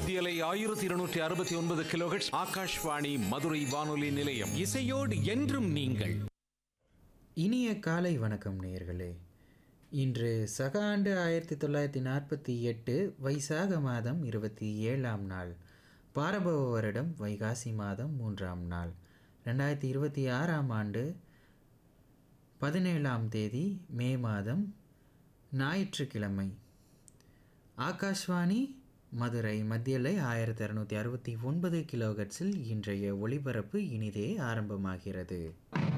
மத்தியலை ஆயிரத்தி இருநூற்றி அறுபத்தி ஒன்பது கிலோஹெட்ஸ் ஆகாஷ்வாணி மதுரை வானொலி நிலையம் இசையோடு என்றும் நீங்கள் இனிய காலை வணக்கம் நேயர்களே இன்று சக ஆண்டு ஆயிரத்தி தொள்ளாயிரத்தி நாற்பத்தி எட்டு வைசாக மாதம் இருபத்தி ஏழாம் நாள் பாரபவ வருடம் வைகாசி மாதம் மூன்றாம் நாள் ரெண்டாயிரத்தி இருபத்தி ஆறாம் ஆண்டு பதினேழாம் தேதி மே மாதம் ஞாயிற்றுக்கிழமை ஆகாஷ்வாணி மதுரை மத்தியலை ஆயிரத்தி இரநூத்தி அறுபத்தி ஒன்பது கிலோகட்ஸில் இன்றைய ஒளிபரப்பு இனிதே ஆரம்பமாகிறது